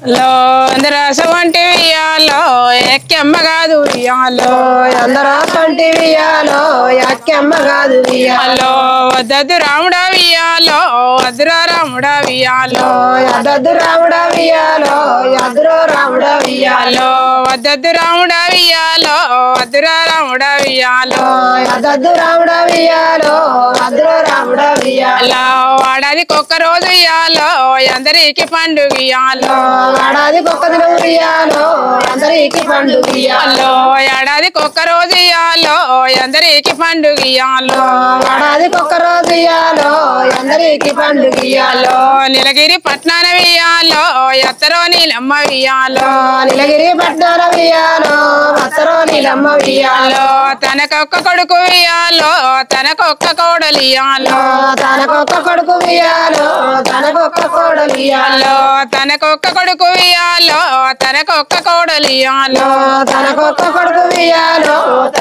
లో అందరస వంటి వియ్యాలో ఎక్కెమ్మ కాదు వియ్యాలో అందరూ కంటి వియాలో యాక్యమ్మ కాదు వియాలో హలో వద్దదు రాముడా వియ్యాలో వద్దురా రాముడా వియ్యాలో యద్దద్దు రాముడ వియాలో యద్దురో రాముడ వియాలో హలో వద్దదు రాముడా వియ్యాలో వద్దురా రాముడా వియ్యాలో యద్దద్దు రాముడ వియాలో యద్దురో రాముడ వియాలో అలా వాడాదికి ఒక్క రోజు ఇయ్యాలో అందరికి పండుగ ఇయ్యాలో ఏడాదికి ఒక్క దినం వియాలో అందరికి పండుగ వియాలో హలో ఏడాదికి ఒక్క రోజు ఇయ్యాలో అందరికి పండుగ ఇయ్యాలో ఏడాదికి ఒక్క రోజు వియాలో అందరికి పండుగ వియాలో హలో నీలగిరి పట్నాన వియ్యాలో ఎత్తరో నీలమ్మ వియ్యాలో నీలగిరి పట్నాల వియాలో వత్తరో నీలమ్మ వియాలో హలో తనకొక్క కొడుకు వియ్యాలో తనకొక్క కోడలు ఇయ్యాలో తనకొక్క కొడుకు వియాలో తనకొక్క కోడలు వియాలో హలో తనకొక్క కొడుకు వియ్యాలో తనకొక్క కోడలు ఇయ్యాలో తనకొక్క కొడుకు వియాలో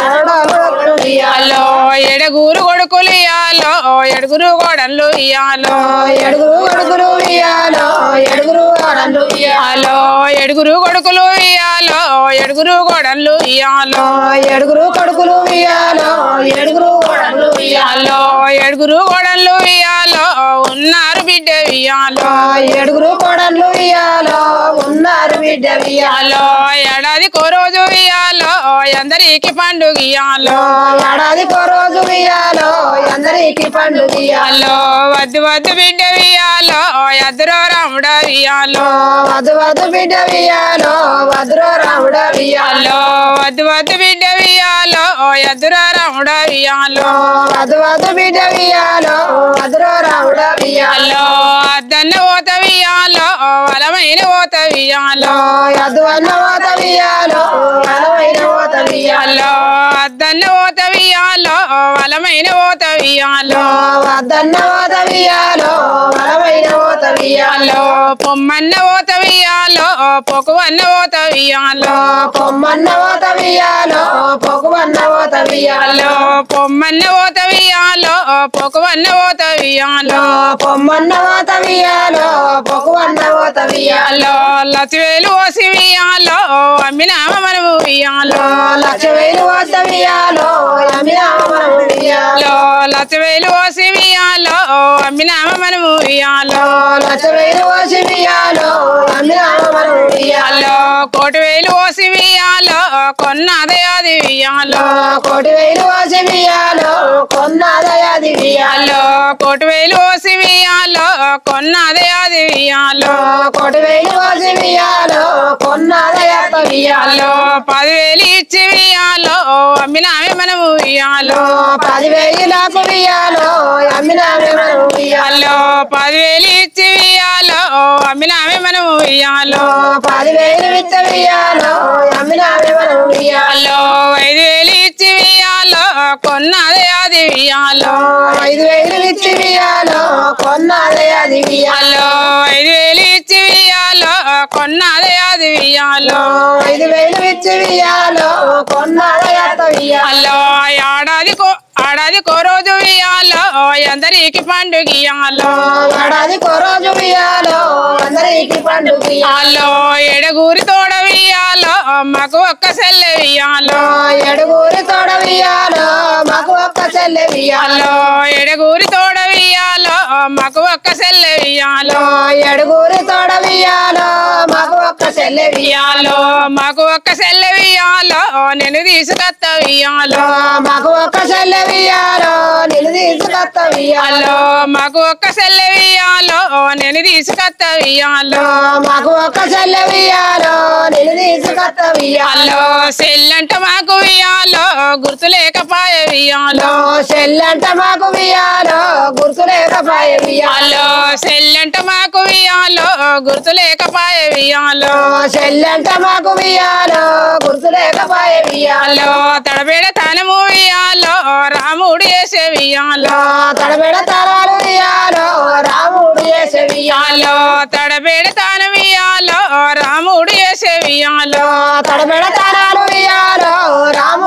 తనడొక్క వియాలో హలో ఎడగూరు కొడుకులు ఇయ్యాలో ఎడుగురు కోడళ్ళు ఇయ్యాలో ఏడుగురు కొడుకులు వియాలో ఏడుగురు ఆడళ్ళు వియాలో హలో ఎడుగురు కొడుకులు ఇయ్యాలో ఎడుగురు కోడళ్ళు ఇయ్యాలో ఏడుగురు కొడుకులు వియాలో ఏడుగురు ఆడళ్ళు వియాలో హలో ఎడుగురు కోడళ్ళు ఇయ్యాలో ఉన్నారు బిడ్డ ఇయ్యాలో ఏడుగురు కోడళ్ళు వియాలో ఉన్నారు బిడ్డ వియాలో హలో ఏడాది కో రోజు ఇయ్యాలో అందరికి పండుగ ఇయ్యాలో ఏడాది కో రోజు వియాలో అందరికి పండుగ వియాలో హలో వద్దు వద్దు బిడ్డ ఇయ్యాలో ఎద్దరో రాముడ ఇయ్యాలో వధు వధు బిడ్డ వియాలో వధురో రాముడ వియాలో హలో వద్దు వద్దు బిడ్డ ఇయ్యాలో ఎద్దరో రాముడ ఇయ్యాలో వధు వధు బిడ్డ వియాలో వధురో రాముడ వియాలో హలో అద్దన్న పోత వియ్యాలో వలమైన పోత వియ్యాలో యదు అన్న వాత వియాలో వలమైన వాత వియాలో హలో అద్దన్న పోత వియ్యాలో వలమైన పోత వియ్యాలో వద్దన్న వాత వియాలో వలమైన వాత వియాలో హలో పొమ్మన్న పోత వియ్యాలో పొకువన్న పోత వియ్యాలో పొమ్మన్న వాత వియాలో పొగువన్న వాత వియాలో హలో పొమ్మన్న పోత వియ్యాలో పొకువన్న పోత వియ్యాలో పొమ్మన్న వాత వియాలో పొగువన్న వాత వియాలో హలో లతివేలు ఓసి వియ్యాలో అమ్మినామ మనము వియ్యాలో లక్ష వేలు వాత వియాలో అమిరామం వియాలో హలో లతివేలు ఓసి వియ్యాలో అమ్మినామ మనము వియ్యాలో లక్ష వేలు వాసి వియాలో అమిరామం వియాలో హలో కోటి వేలు ఓసి వియ్యాలో కొన్నదయాది వియ్యాలో కోటి వేలు వాసి వియాలో కొన్నదయాది వియాలో హలో కోటి వేలు ఓసి వియ్యాలో కొన్నదయాది వియ్యాలో కోటి వేలు వాసి వియాలో కొన్నదయాత వియాలో హలో పదివేలు ఇచ్చి వియ్యాలో అమ్మినామే మనము వియ్యాలో పదివేలు నాకు వియాలో అమ్మినామే మనం వియాలో హలో పదివేలు ఇచ్చి వియ్యాలో అమ్మినామే మనము వియ్యాలో పదివేలు విత్త వియాలో అమ్మినామే మనం వియాలో హలో ఐదు వేలు ఇచ్చి వియ్యాలో కొన్నదే అది వియ్యాలో ఐదు వేలు విత్తి వియాలో కొన్నదయాది వియాలో హలో ఐదు వేలు ఇచ్చి వియ్యాలో కొన్నదే అది వియ్యాలో ఐదు వేలు విత్తి వియాలో కొన్నదయాత వియాలో హలో ఏడాది కో ఏడాది కో రోజు వియ్యాలో అందరికి పండుగ ఇయ్యాలో ఏడాది రోజు వియాలో అందరికి పండుగ హలో ఎడగూరి తోడ వియ్యాలో మాకు ఒక్క సెల్లె వియ్యాలో ఎడుగురి తోడ వియాలో మాకు ఒక్క చెల్లె వియాలో హలో ఎడగూరి తోడ వియ్యాలో మాకు ఒక్క సెల్లె వియ్యాలో ఎడుగురి తోడ వియాలో మాకు ఒక్క చెల్లె వియాలో వియ్యాలో మాకు ఒక్క సెల్లె వియ్యాలో నేను తీసుకొత్త వియ్యాలో మాకు ఒక్క చెల్లె వియాలో నిన్ను తీసుకొత్త వియాలో హలో మాకు ఒక్క సెల్లె వియ్యాలో నేను తీసుకొత్త వియ్యాలో మాకు ఒక్క చెల్లె వియాలో నిన్ను తీసుకొత్త వియాలో హలో సెల్లంట మాకు వియ్యాలో గుర్తు లేకపాయ వియ్యాలో చెల్లంట మాకు వియాలో గుర్తు లేకపాయ వియాలో హలో సెల్లంట మాకు వియ్యాలో గుర్తు లేకపాయ వియ్యాలో చెల్లంట మాకు వియాలో గుర్తు లేకపాయ వియాలో హలో తడబేడ తనము వియ్యాలో రాముడు చేసే వియ్యాలో తడబెడ తరాలు వియాలో రాముడు చేసే వియాలో వియ్యాలో తడబేడ తాను వియ్యాలో రాముడు చేసే వియ్యాలో తడబెడ తరాలు వియాలో రాముడు చేసే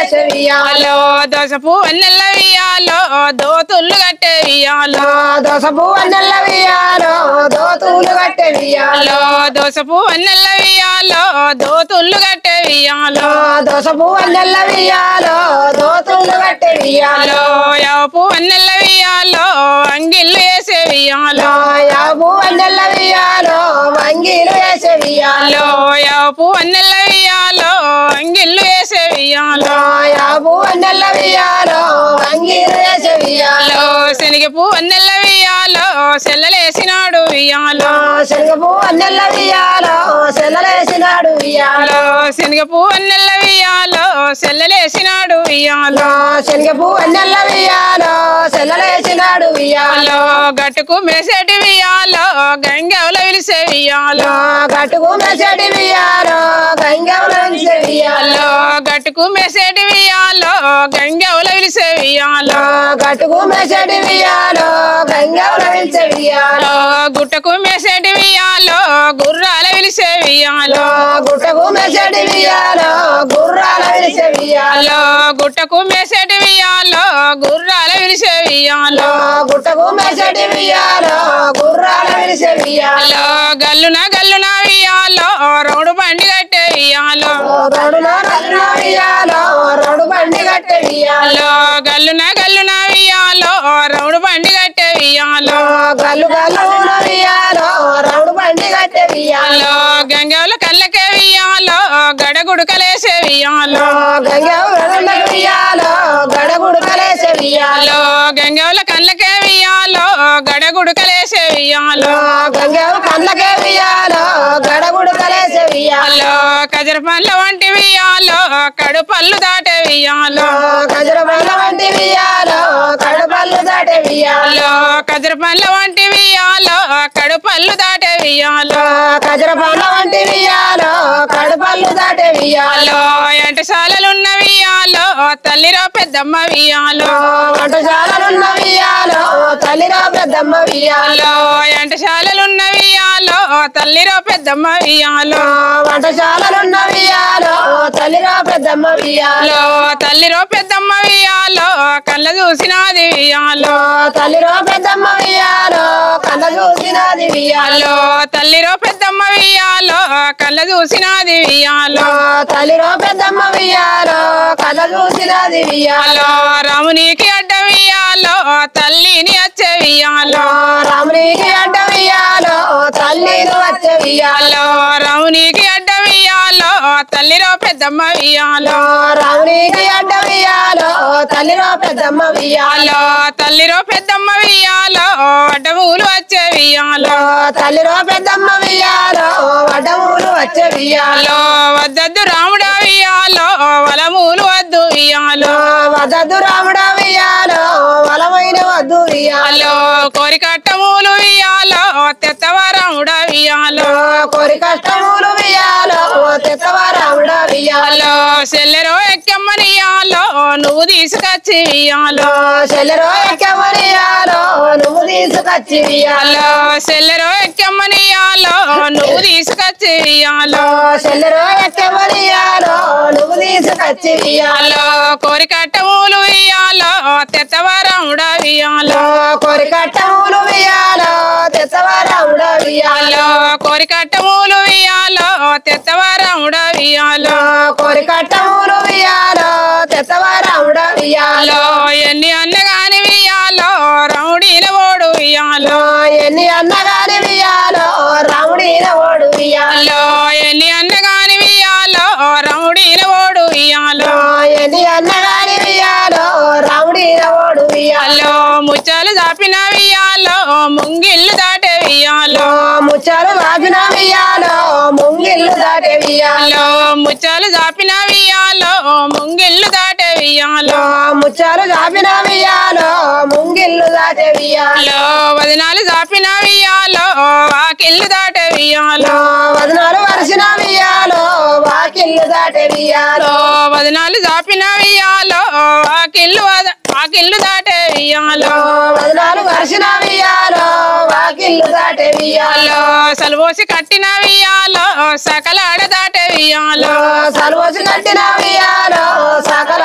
వేసవియాలో దోసపు వన్నెల్ల వియాలో దోతుళ్ళు కట్టే వియాలో దోసపు అన్నెల్ల వియాలో దోతులు కట్టే వియాలో దోసపు వన్నెల్ల వియాలో దోతుళ్ళు కట్టే వియాలో దోసపు అన్నెల్ల వియాలో దోతులు కట్టే వియాలో యాపు వన్నెల్ల వియాలో అంగిళ్ళు వేసే వియాలో యాబు అన్నెల్ల వియాలో వంగిలు వేసే వియాలో యాపు వన్నెల్ల వియాలో అంగిళ్ళు వేసే వియాలో యాబు అన్నెల్ల వియాలో వంగిలు వేసే వియాలో శనగపు వన్నెల్ల వియాలో సెల్లలేసినాడు వియాలో శనగపు అన్నెల్ల వియాలో సెల్లలేసినాడు వియాలో శనగపు వన్నెల్ల వియాలో సెల్లలేసినాడు వియాలో శనగపు అన్నెల్ల వియాలో సెల్లలేసినాడు వియాలో గట్టుకు మెసేటి వియాలో గంగవల విలిసే వియాలో గట్టుకు మెసడి వియాలో గంగవుల వియాలో గట్టుకు మెసేటి వియాలో గంగవల విలిసే వియాలో గట్టుకు మెసడి వియాలో గంగవుల వియాలో గుట్టకు మెసేటి వియాలో గుర్రాల విలిసే వియాలో గుట్టకు మెసడి వియాలో గుర్రాల విలిసే వియాలో గుట్టకు మెసేటి వియాలో గుర్రాల విలిసే వియాలో గుట్టకు మెసడి వియాలో గుర్రాల విలిసే వియాలో గల్లున గల్లున వియాలో రౌడు బండి కట్టే వియాలో రడున రడున వియాలో రడు బండి కట్టే వియాలో గల్లున గల్లున వియాలో రౌడు బండి కట్టే వియాలో గల్లు గల్లున వియాలో రౌడు బండి కట్టే వియాలో గంగవుల కళ్ళకే వియాలో గడగుడుకలేసే వియాలో గంగవుల వియాలో గడగుడు కలేసే వియాలో గంగవుల కళ్ళకే వియాలో గడగుడుకలేసే వియాలో గంగవు కళ్ళకే వియాలో గడగుడు కలేసే వియాలో కజర పండ్ల వంటి వియాలో కడుపల్లు దాటే వియాలో గజర పళ్ళ వంటి వియాలో కడపళ్ళు దాటే వియాలో కజర పండ్ల వంటి వియాలో కడుపల్లు దాటే వియాలో గజర పళ్ళ వంటి వియాలో కడపళ్ళు దాటే వియాలో ఎంటశాలలున్న వియాలో తల్లిరో పెద్దమ్మ వియాలో వంటశాలలున్న వియాలో తల్లిరా పెద్దమ్మ వియాలో ఎంటశాలలున్న వియాలో తల్లిరో పెద్దమ్మ వియాలో వంటశాలలున్న వియాలో తల్లిరా పెద్దమ్మ వియాలో తల్లిరో పెద్దమ్మ వియాలో కళ్ళ చూసినది వియాలో తల్లిరో పెద్దమ్మ వియాలో కళ్ళ చూసినది వియాలో తల్లిరో పెద్దమ్మ వియాలో కళ్ళ చూసినది వియాలో తల్లిరో పెద్దమ్మ వియాలో కళ్ళ చూసినది వియాలో రామునికి అడ్డ వియాలో తల్లిని వచ్చే వియాలో రామునికి అడ్డ వియాలో తల్లిని వచ్చే వియాలో రామునికి అడ్డ వియాలో తల్లిరో పెద్దమ్మ వియాలో రామునికి అడ్డ వియాలో తల్లిరో పెద్దమ్మ వియాలో తల్లిరో పెద్దమ్మ వియాలో అడ్డమూలు వచ్చే వియాలో తల్లిరో పెద్దమ్మ వియాలో వడ్డమూలు వచ్చే వియాలో వద్దద్దు రాముడా వియాలో వలమూలు వద్దు వియాలో వదద్దు రాముడ వియాలో వలమైన వద్దు వియాలో కోరికట్టమూలు వియాలో తెత్తవరాముడా వియాలో కోరి కష్టములు వియాలో తెత్తవ రాముడ వియాలో సెల్లెరో ఎక్కమ్మనియాలో నువ్వు తీసుకొచ్చి వియాలో చెల్లెరో ఎక్కమనియాలో నువ్వు తీసుకొచ్చి వియాలో సెల్లెరో ఎక్కమ్మనియాలో నువ్వు తీసుకొచ్చి వియాలో చెల్లెరో ఎక్కమనియాలో నువ్వు తీసుకొచ్చి వియాలో కోరికట్టమూలు వియాలో తెత్తవరాముడా వియాలో కోరి కట్టములు వియాలో తెత్తవ రాముడ వియాలో కోరికట్టమూలు వియాలో తెత్తవరాముడా వియాలో కోరి కట్టములు వియాలో తెత్తవ రాముడ వియాలో ఎన్ని అన్నగాని వియాలో రౌడీల ఓడు వియాలో ఎన్ని అన్నగాని వియాలో రాముడిన ఓడు వియాలో ఎన్ని అన్నగాని వియాలో రౌడీల ఓడు వియాలో ఎన్ని అన్నగాని వియాలో రాముడిన ఓడు వియాలో ముచ్చాలు దాపిన వియాలో ముంగిళ్ళు దాటే వియాలో ముచ్చాలు వాపిన వియాలో ముంగిల్లు దాటే వియాలో ముచ్చాలు దాపిన వియాలో ముంగిళ్ళు దాటే వియాలో ముచ్చాలు దాపిన వియాలో ముంగిల్లు దాటే వియాలో వదనాలు దాపిన వియాలో వాకిళ్ళు దాటే వియాలో వదనాలు వరిసిన వియాలో వాకిల్లు దాటే వియాలో వదనాలు దాపిన వియాలో వాకిళ్ళు వద- వాకిళ్ళు దాటే వియాలో వదనాలు వరిసిన వియాలో వాకిల్లు దాటే వియాలో సలబోసి కట్టిన వియాలో సకలాడ దాటే వియాలో సర్వసి కట్టిన వియాలో సకలాడ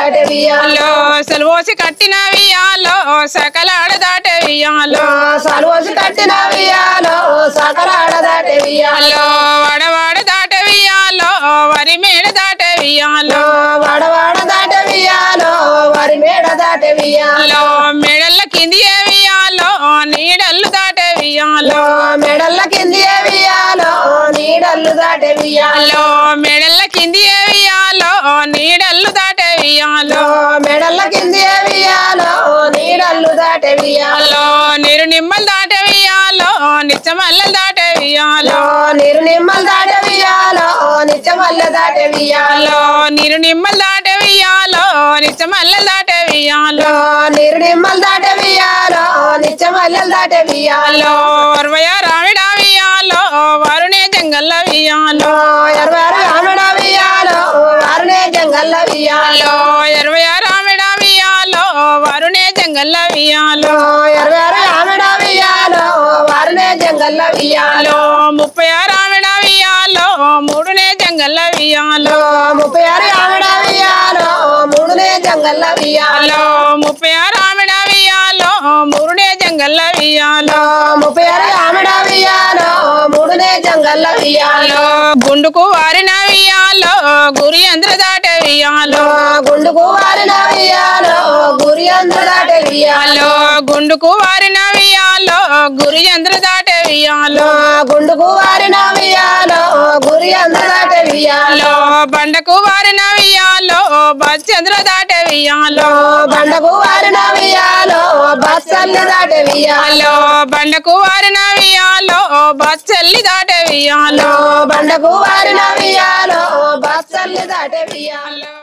దాటే వియాలో సెలవోసి కట్టిన వియాలో సకలాడ దాటే వియాలో సర్వసి కట్టిన వియాలో సకలాడ దాటే వియాలో వడవాడ దాటే వియాలో వరి మేడ దాటే వియాలో వడవాడ దాటే వియాలో వరి మేడ దాటే వియాలో మెడల్ల కింది ఏ వియాలో నీడల్లు దాటే వియాలో మెడల్ల కింది వియాలో నీడల్లు దాటే వియాలో మెడల్ల కింది ఏ వియాలో నీడల్లు దాటే వియాలో మెడల్ల కింది వియాలో నీడల్లు దాటే వియాలో నీరు నిమ్మలు దాటే వియాలో నిచ్చమల్లలు దాటే వియాలో నీరు నిమ్మలు దాటే వియాలో నిత్యమల్ల దాటే వియాలో నీరు నిమ్మలు దాటే వియాలో నిచ్చమల్లలు దాటే వియాలో నీరు నిమ్మలు దాటే వియాలో నిత్యమల్లెలు దాటే వియాలో అరవయ రావిడ వియాలో వరుణే జంగల్ల వియాలో ఇరవై ఆరు ఆమెడ వియాలో వారునే జంగల్ల వియాలో ఇరవై రామిడ వియాలో వరుణే జంగల్ల వియాలో ఇరవై ఆరు ఆమెడ వియాలో వారునే జంగల్ల వియాలో ముప్పై రామిడ వియాలో మూడునే జంగల్ల వియాలో ముప్పై ఆరు ఆమెడ వియాలో మూడునే జంగల్ల వియాలో ముప్పై రామిడ వియాలో మూడునే జంగల్ల వియాలో ముప్పై ఆరు ఆమెడ వియాలో మూడునే జంగల్ల వియాలో గుండుకు వారిన వియాలో గురి అంద్ర దాటే వియాలో గుండుకు వారిన వియాలో గురి అందు దాటే వియాలో గుండుకు వారిన వియాలో గురి అంద్ర దాటే వియాలో గుండుకు వారిన వియాలో గురి అందు దాటే వియాలో బండకు వారిన వియాలో బచ్చంద్ర దాటే వియాలో బండకు వారిన వియాలో బస్సల్లి దాటే వియాలో బండకు వారిన వియాలో బచ్చల్లి దాటే వియాలో బండకు వారిన వియాలో బస్సల్లి దాటే వియాలో